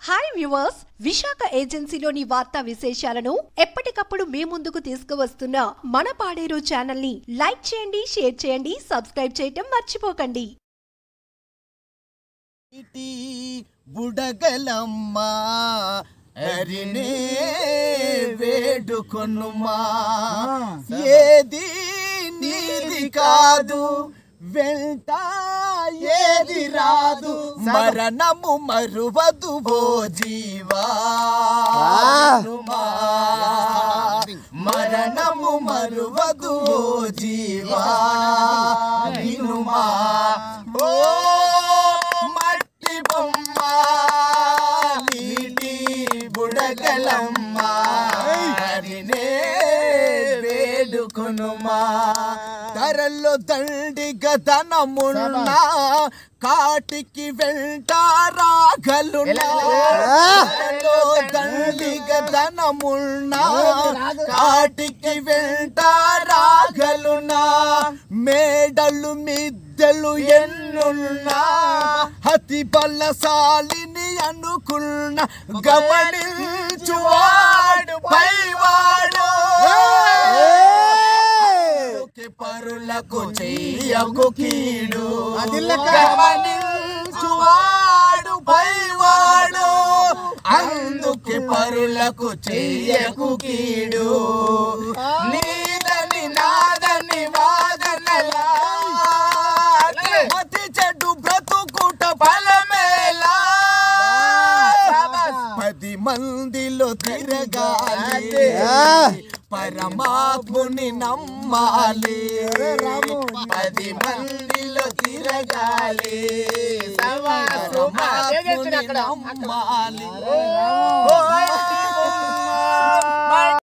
hi viewers Visakha ఏజెన్సీలోని వార్తా విశేషాలను ఎప్పటికప్పుడు మీ ముందుకు తీసుకువస్తున్న మన పాడేరు ఛానల్ ని లైక్ చేయండి షేర్ చేయండి సబ్స్క్రైబ్ చేయటం మర్చిపోకండి ఇటీ బుడగలమ్మ అరినే వేడుకొనుమా ఏది నీది కాదు వెంట ఏది రాదు మరణము మరువదు ఓ జీవా మరణము మరువదు ఓ జీవా వినుమా ఓ మట్టి బొమ్మ నీటి బుడగలమ్మ హరినే వేడుకొనుమా ధరల్లో దండిగ ధనమున్నా కాటికి వెంట రాగలున్నా ధరలో దండిగ ధనమున్నా కాటికి వెంట రాగలున్నా మేడలు మిద్దెలు ఎన్నున్నా అతి బలశాలిని అనుకున్న గమనించువాడు పైవాడు అందుకే పరులకు చెయ్యకు కీడు గమనించువాడు పైవాడు అందుకే పరులకు చెయ్యకు కీడు నీదని నాదని వాదనలా అతి చెడ్డు బ్రతుకుట ఫలమేలా పది మందిలో తిరగాలి పరమాత్ముని నమ్మాలి పది మందిలో తిరగాలి పరమాత్ముని నమ్మాలి ఓ